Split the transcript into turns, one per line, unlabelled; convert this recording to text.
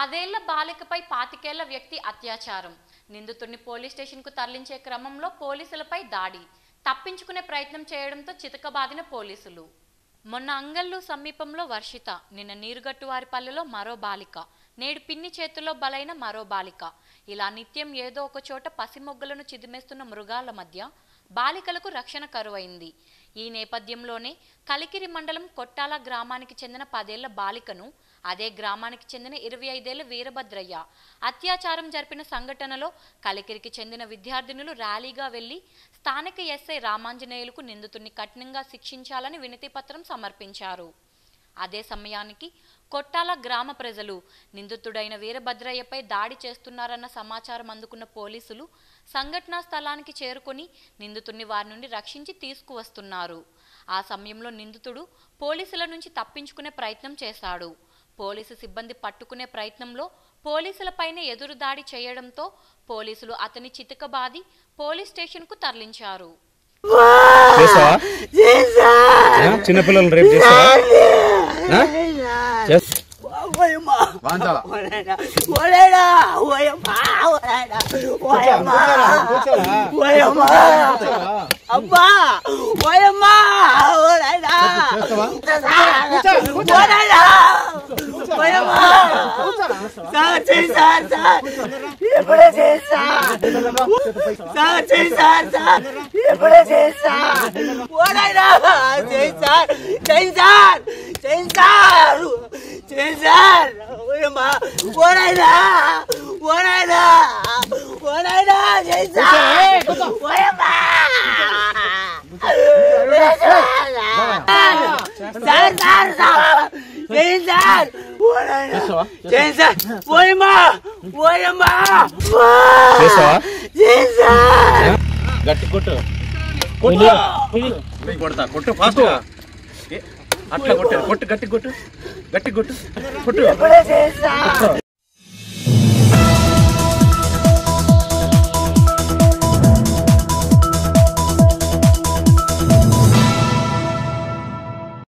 పదేళ్ల బాలికపై పాతికేళ్ల వ్యక్తి అత్యాచారం నిందితుడిని పోలీస్ స్టేషన్కు తరలించే క్రమంలో పోలీసులపై దాడి తప్పించుకునే ప్రయత్నం చేయడంతో చితకబాదిన పోలీసులు మొన్న అంగల్లు సమీపంలో వర్షిత నిన్న నీరుగట్టువారిపల్లెలో మరో బాలిక నేడు పిన్ని చేతిలో బలైన మరో బాలిక ఇలా నిత్యం ఏదో ఒక చోట పసిమొగ్గలను చిదిమేస్తున్న మృగాల మధ్య బాలికలకు రక్షణ కరువైంది ఈ నేపథ్యంలోనే కలికిరి మండలం కొట్టాల గ్రామానికి చెందిన పదేళ్ల బాలికను అదే గ్రామానికి చెందిన ఇరవై ఐదేళ్ల వీరభద్రయ్య అత్యాచారం జరిపిన సంఘటనలో కలికిరికి చెందిన విద్యార్థినులు ర్యాలీగా వెళ్లి స్థానిక ఎస్ఐ రామాంజనేయులకు నిందితుడిని కఠినంగా శిక్షించాలని వినతి పత్రం సమర్పించారు అదే సమయానికి కొట్టాల గ్రామ ప్రజలు నిందితుడైన వీరభద్రయ్యపై దాడి చేస్తున్నారన్న సమాచారం అందుకున్న పోలీసులు సంఘటనా స్థలానికి చేరుకొని నిందితుడిని వారి నుండి రక్షించి తీసుకువస్తున్నారు ఆ సమయంలో నిందితుడు పోలీసుల నుంచి తప్పించుకునే ప్రయత్నం చేశాడు పోలీసు సిబ్బంది పట్టుకునే ప్రయత్నంలో పోలీసులపైనే ఎదురు దాడి చేయడంతో పోలీసులు అతని చితకబాది పోలీస్ స్టేషన్కు తరలించారు
చేస్తావా ఆ? చిన్నపిల్లలు రేపు చేస్తావా ఆ? చేస్-
వాంచాలా
అబ్బా ఓయమ్మా సార్ చేశారు సార్ ఎప్పుడే చేస్తా సార్ చేశారు సార్ ఎప్పుడే చేస్తా ఓడైనా చేశారు చేశారు చేశారు చేశారు ఓయమ్మా ఓడైనా ఓడైనా ఓడైనా చేశారు ఓయమ్మా సార్ సార్ సార్ చేశారు ఓడైనా చేశారు ఓయమ్మా ఓయమ్మా
చేస్తావా
చేశారు
గట్టి కొట్టు కొట్టు
నేను కొడతా కొట్టు ఫాస్ట్ అట్లా కొట్టు కొట్టు గట్టి కొట్టు గట్టి కొట్టు కొట్టు
ఎప్పుడే చేస్తా